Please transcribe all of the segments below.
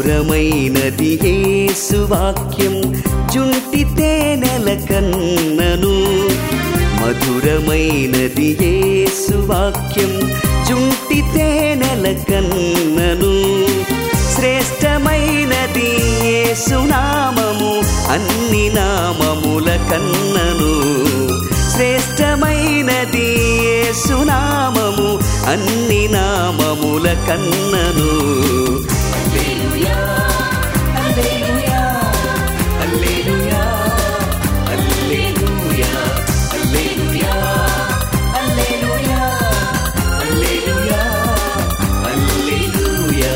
మధురమైనది యేసు వాక్యం జుంటి తేనెల కన్నను మధురమైనది యేసు వాక్యం జుంటి తేనెల కన్నను శ్రేష్టమైనది యేసు నామము అన్ని నామముల కన్నను శ్రేష్టమైనది యేసు నామము అన్ని నామముల కన్నను హల్లెలూయా హల్లెలూయా హల్లెలూయా హల్లెలూయా హల్లెలూయా హల్లెలూయా హల్లెలూయా హల్లెలూయా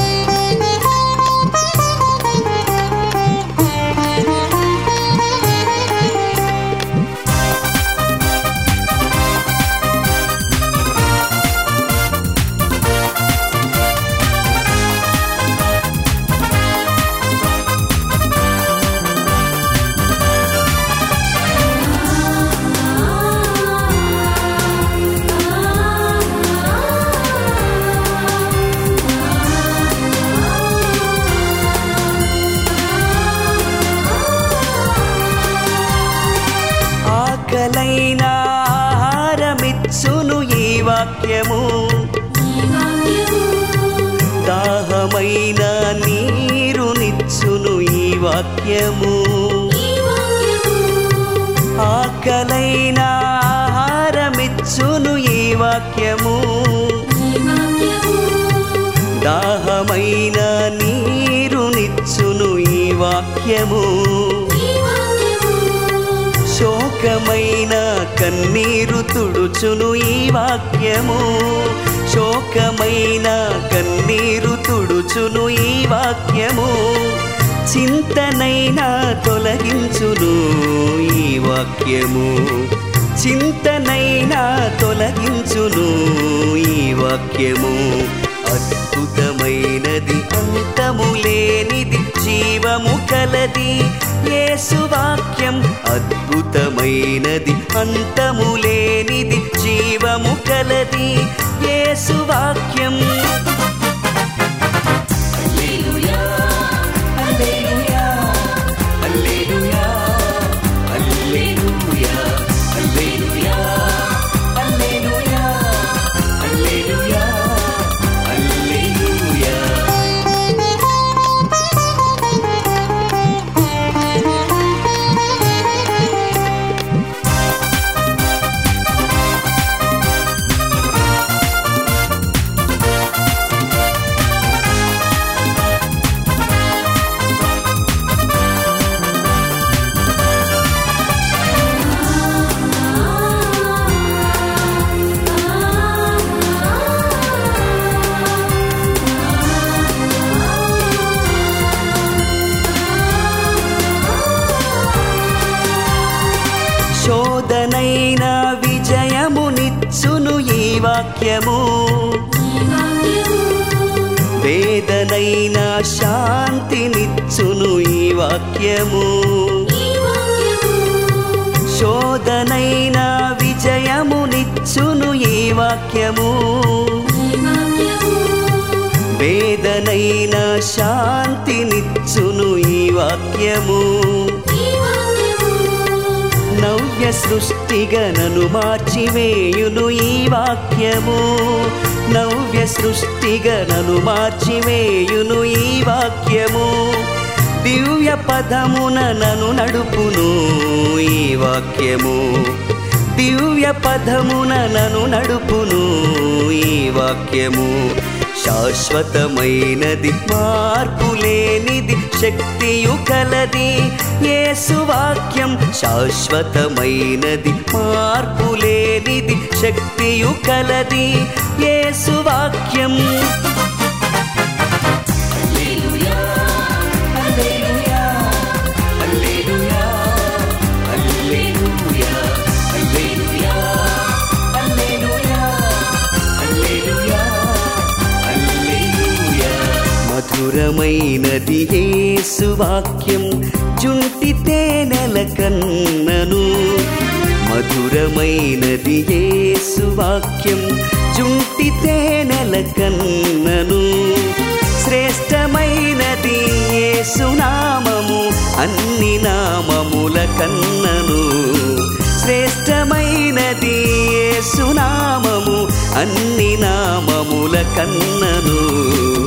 ఆకలైన ఆహారమిచ్చును ఈ వాక్యము దాహమైన నీరునిచ్చును ఈ వాక్యము ఆకలైన ఆహారమిచ్చును ఈ వాక్యము దాహమైన నీరునిచ్చును ఈ వాక్యము శోకమైన కన్నీరు తుడుచును ఈ వాక్యము శోకమైన కన్నీరు తుడుచును ఈ వాక్యము చింతనైనా తొలగించును ఈ వాక్యము చింతనైనా తొలగించును ఈ వాక్యము అద్భుతమైనది అంతము లేనిది జీవము కలది యేసు వాక్యం అద్భుతమైనది అంతము లేనిది జీవము కలది యేసు వాక్యం హల్లెలూయా హల్లెలూయా హల్లెలూయా హల్లెలూయా హల్లెలూయా హల్లెలూయా హల్లెలూయా హల్లెలూయా శోధనైన విజయమునిచ్చును ఈ వాక్యము వేదనైన శాంతినిచ్చును ఈ వాక్యము శోధనైన విజయమునిచ్చును ఈ వాక్యము వేదనైన శాంతినిచ్చును ఈ వాక్యము నవ్య సృష్టిగా నన్ను మార్చివేయును ఈ వాక్యము నవ్య సృష్టిగా నన్ను మార్చివేయును ఈ వాక్యము దివ్య పదమున నన్ను నడుపును ఈ వాక్యము దివ్య పదమున నన్ను నడుపును ఈ వాక్యము శాశ్వతమైనది మార్పు లేనిది శక్తియు కలది యేసు వాక్యం శాశ్వతమైనది మార్పు లేనిది శక్తియు కలది యేసు వాక్యం హల్లెలూయా హల్లెలూయా హల్లెలూయా హల్లెలూయా హల్లెలూయా హల్లెలూయా హల్లెలూయా హల్లెలూయా మధురమైనది యేసు వాక్యం జుంటి తేనెల కన్నను మధురమైనది యేసు వాక్యం జుంటి తేనెల కన్నను శ్రేష్టమైనది యేసునామము అన్ని నామముల కన్నను శ్రేష్టమైనది యేసునామము అన్ని నామముల కన్నను